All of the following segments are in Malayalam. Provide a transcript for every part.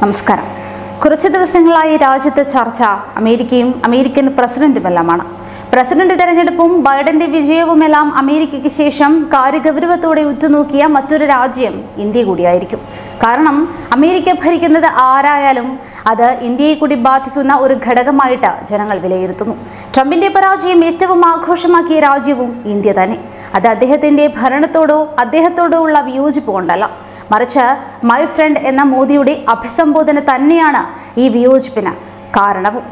നമസ്കാരം കുറച്ച് ദിവസങ്ങളായി രാജ്യത്ത് ചർച്ച അമേരിക്കയും അമേരിക്കൻ പ്രസിഡന്റുമെല്ലാമാണ് പ്രസിഡന്റ് തെരഞ്ഞെടുപ്പും ബൈഡന്റെ വിജയവുമെല്ലാം അമേരിക്കയ്ക്ക് ശേഷം കാര്യഗൗരവത്തോടെ ഉറ്റുനോക്കിയ മറ്റൊരു രാജ്യം ഇന്ത്യ കൂടിയായിരിക്കും കാരണം അമേരിക്ക ഭരിക്കുന്നത് ആരായാലും അത് ഇന്ത്യയെ കൂടി ബാധിക്കുന്ന ഒരു ഘടകമായിട്ട് ജനങ്ങൾ വിലയിരുത്തുന്നു ട്രംപിന്റെ പരാജയം ഏറ്റവും ആഘോഷമാക്കിയ രാജ്യവും ഇന്ത്യ തന്നെ അത് അദ്ദേഹത്തിന്റെ ഭരണത്തോടോ അദ്ദേഹത്തോടോ ഉള്ള വിയോജിപ്പ് കൊണ്ടല്ല മറിച്ച് മൈ ഫ്രണ്ട് എന്ന മോദിയുടെ അഭിസംബോധന തന്നെയാണ് ഈ വിയോജിപ്പിന് കാരണവും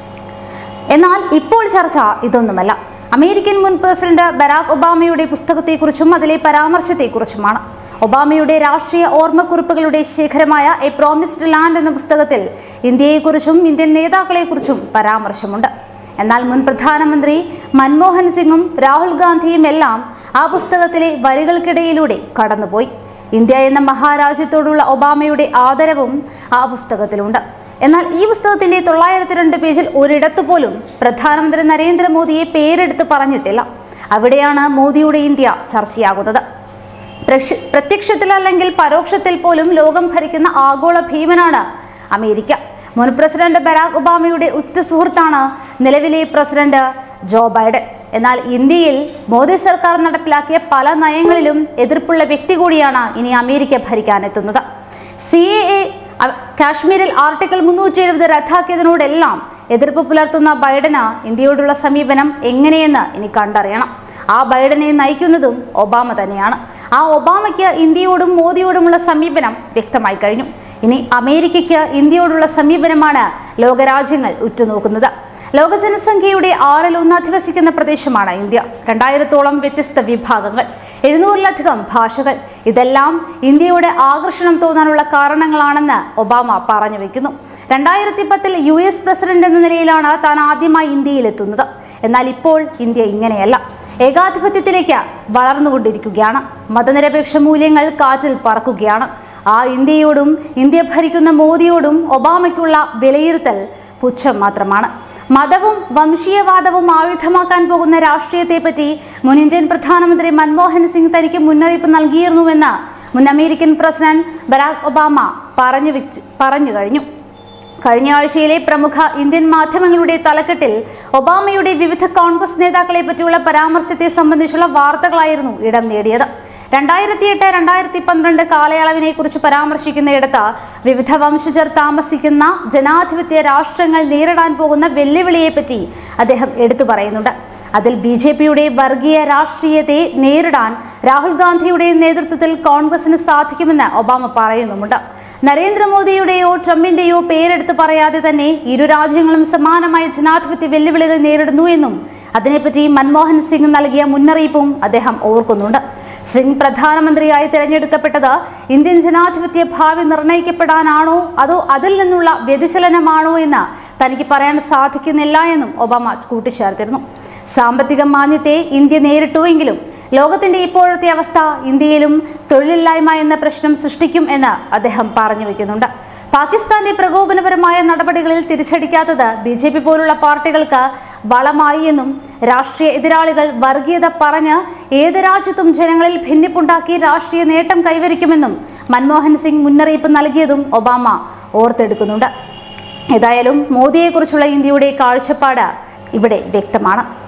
എന്നാൽ ഇപ്പോൾ ചർച്ച ഇതൊന്നുമല്ല അമേരിക്കൻ മുൻ പ്രസിഡന്റ് ബരാക് ഒബാമയുടെ പുസ്തകത്തെക്കുറിച്ചും അതിലെ പരാമർശത്തെക്കുറിച്ചുമാണ് ഒബാമയുടെ രാഷ്ട്രീയ ഓർമ്മക്കുറിപ്പുകളുടെ ശേഖരമായ എ പ്രോമിസ്ഡ് ലാൻഡ് എന്ന പുസ്തകത്തിൽ ഇന്ത്യയെക്കുറിച്ചും ഇന്ത്യൻ നേതാക്കളെക്കുറിച്ചും പരാമർശമുണ്ട് എന്നാൽ മുൻ പ്രധാനമന്ത്രി മൻമോഹൻ സിംഗും രാഹുൽ ഗാന്ധിയും എല്ലാം ആ പുസ്തകത്തിലെ വരികൾക്കിടയിലൂടെ കടന്നുപോയി ഇന്ത്യ എന്ന മഹാരാജ്യത്തോടുള്ള ഒബാമയുടെ ആദരവും ആ പുസ്തകത്തിലുണ്ട് എന്നാൽ ഈ പുസ്തകത്തിന്റെ തൊള്ളായിരത്തി രണ്ട് പേജിൽ ഒരിടത്തു പോലും പ്രധാനമന്ത്രി നരേന്ദ്രമോദിയെ പേരെടുത്ത് പറഞ്ഞിട്ടില്ല അവിടെയാണ് മോദിയുടെ ഇന്ത്യ ചർച്ചയാകുന്നത് പ്രക്ഷ- പ്രത്യക്ഷത്തിൽ അല്ലെങ്കിൽ പരോക്ഷത്തിൽ പോലും ലോകം ഭരിക്കുന്ന ആഗോള ഭീമനാണ് അമേരിക്ക മുൻ പ്രസിഡന്റ് ബരാക് ഒബാമയുടെ ഉറ്റ സുഹൃത്താണ് നിലവിലെ പ്രസിഡന്റ് ജോ ബൈഡൻ എന്നാൽ ഇന്ത്യയിൽ മോദി സർക്കാർ നടപ്പിലാക്കിയ പല നയങ്ങളിലും എതിർപ്പുള്ള വ്യക്തി കൂടിയാണ് ഇനി അമേരിക്ക ഭരിക്കാനെത്തുന്നത് സി എ എ കാശ്മീരിൽ ആർട്ടിക്കിൾ മുന്നൂറ്റി എഴുപത് റദ്ദാക്കിയതിനോടെല്ലാം എതിർപ്പ് പുലർത്തുന്ന ബൈഡന് ഇന്ത്യയോടുള്ള സമീപനം എങ്ങനെയെന്ന് ഇനി കണ്ടറിയണം ആ ബൈഡനെ നയിക്കുന്നതും ഒബാമ തന്നെയാണ് ആ ഒബാമയ്ക്ക് ഇന്ത്യയോടും മോദിയോടുമുള്ള സമീപനം വ്യക്തമായി കഴിഞ്ഞു ഇനി അമേരിക്കയ്ക്ക് ഇന്ത്യയോടുള്ള സമീപനമാണ് ലോകരാജ്യങ്ങൾ ഉറ്റുനോക്കുന്നത് ലോക ജനസംഖ്യയുടെ ആറിൽ ഒന്ന് അധിവസിക്കുന്ന പ്രദേശമാണ് ഇന്ത്യ രണ്ടായിരത്തോളം വ്യത്യസ്ത വിഭാഗങ്ങൾ എഴുന്നൂറിലധികം ഭാഷകൾ ഇതെല്ലാം ഇന്ത്യയുടെ ആകർഷണം തോന്നാനുള്ള കാരണങ്ങളാണെന്ന് ഒബാമ പറഞ്ഞു വെക്കുന്നു രണ്ടായിരത്തി പത്തിൽ യു എസ് പ്രസിഡന്റ് എന്ന നിലയിലാണ് താൻ ആദ്യമായി ഇന്ത്യയിലെത്തുന്നത് എന്നാൽ ഇപ്പോൾ ഇന്ത്യ ഇങ്ങനെയല്ല ഏകാധിപത്യത്തിലേക്ക് വളർന്നുകൊണ്ടിരിക്കുകയാണ് മതനിരപേക്ഷ മൂല്യങ്ങൾ കാറ്റിൽ പറക്കുകയാണ് ആ ഇന്ത്യയോടും ഇന്ത്യ ഭരിക്കുന്ന മോദിയോടും ഒബാമയ്ക്കുള്ള വിലയിരുത്തൽ പുച്ഛം മാത്രമാണ് മതവും വംശീയവാദവും ആയുധമാക്കാൻ പോകുന്ന രാഷ്ട്രീയത്തെപ്പറ്റി മുൻ ഇന്ത്യൻ പ്രധാനമന്ത്രി മൻമോഹൻ സിംഗ് തനിക്ക് മുന്നറിയിപ്പ് നൽകിയിരുന്നുവെന്ന് മുൻ അമേരിക്കൻ പ്രസിഡന്റ് ബരാക് ഒബാമ പറഞ്ഞു വെച്ചു പറഞ്ഞു കഴിഞ്ഞു കഴിഞ്ഞ ആഴ്ചയിലെ പ്രമുഖ ഇന്ത്യൻ മാധ്യമങ്ങളുടെ തലക്കെട്ടിൽ ഒബാമയുടെ വിവിധ കോൺഗ്രസ് നേതാക്കളെ പറ്റിയുള്ള പരാമർശത്തെ സംബന്ധിച്ചുള്ള വാർത്തകളായിരുന്നു ഇടം നേടിയത് രണ്ടായിരത്തി എട്ട് രണ്ടായിരത്തി പന്ത്രണ്ട് കാലയളവിനെ കുറിച്ച് പരാമർശിക്കുന്നയിടത്ത് വിവിധ വംശജർ താമസിക്കുന്ന ജനാധിപത്യ രാഷ്ട്രങ്ങൾ നേരിടാൻ പോകുന്ന വെല്ലുവിളിയെപ്പറ്റി അദ്ദേഹം എടുത്തു പറയുന്നുണ്ട് അതിൽ ബി ജെ പിയുടെ വർഗീയ രാഷ്ട്രീയത്തെ നേരിടാൻ രാഹുൽ ഗാന്ധിയുടെ നേതൃത്വത്തിൽ കോൺഗ്രസിന് സാധിക്കുമെന്ന് ഒബാമ പറയുന്നുമുണ്ട് നരേന്ദ്രമോദിയുടെയോ ട്രംപിന്റെയോ പേരെടുത്ത് പറയാതെ തന്നെ ഇരു രാജ്യങ്ങളും സമാനമായ ജനാധിപത്യ വെല്ലുവിളികൾ നേരിടുന്നു എന്നും അതിനെപ്പറ്റി മൻമോഹൻ സിംഗ് നൽകിയ മുന്നറിയിപ്പും അദ്ദേഹം ഓർക്കുന്നുണ്ട് സിംഗ് പ്രധാനമന്ത്രിയായി തിരഞ്ഞെടുക്കപ്പെട്ടത് ഇന്ത്യൻ ജനാധിപത്യ ഭാവി നിർണയിക്കപ്പെടാനാണോ അതോ അതിൽ നിന്നുള്ള വ്യതിചലനമാണോ എന്ന് തനിക്ക് പറയാൻ സാധിക്കുന്നില്ല എന്നും ഒബാമ കൂട്ടിച്ചേർത്തിരുന്നു സാമ്പത്തിക മാന്ദ്യത്തെ ഇന്ത്യ നേരിട്ടുവെങ്കിലും ലോകത്തിന്റെ ഇപ്പോഴത്തെ അവസ്ഥ ഇന്ത്യയിലും തൊഴിലില്ലായ്മ എന്ന പ്രശ്നം സൃഷ്ടിക്കും എന്ന് അദ്ദേഹം പറഞ്ഞു വെക്കുന്നുണ്ട് പാകിസ്ഥാന്റെ പ്രകോപനപരമായ നടപടികളിൽ തിരിച്ചടിക്കാത്തത് ബി ജെ പി പോലുള്ള പാർട്ടികൾക്ക് വളമായി എന്നും രാഷ്ട്രീയ എതിരാളികൾ വർഗീയത പറഞ്ഞ് ഏത് രാജ്യത്തും ജനങ്ങളിൽ ഭിന്നിപ്പുണ്ടാക്കി രാഷ്ട്രീയ നേട്ടം കൈവരിക്കുമെന്നും മൻമോഹൻ സിംഗ് മുന്നറിയിപ്പ് നൽകിയതും ഒബാമ ഓർത്തെടുക്കുന്നുണ്ട് ഏതായാലും മോദിയെക്കുറിച്ചുള്ള ഇന്ത്യയുടെ കാഴ്ചപ്പാട് ഇവിടെ വ്യക്തമാണ്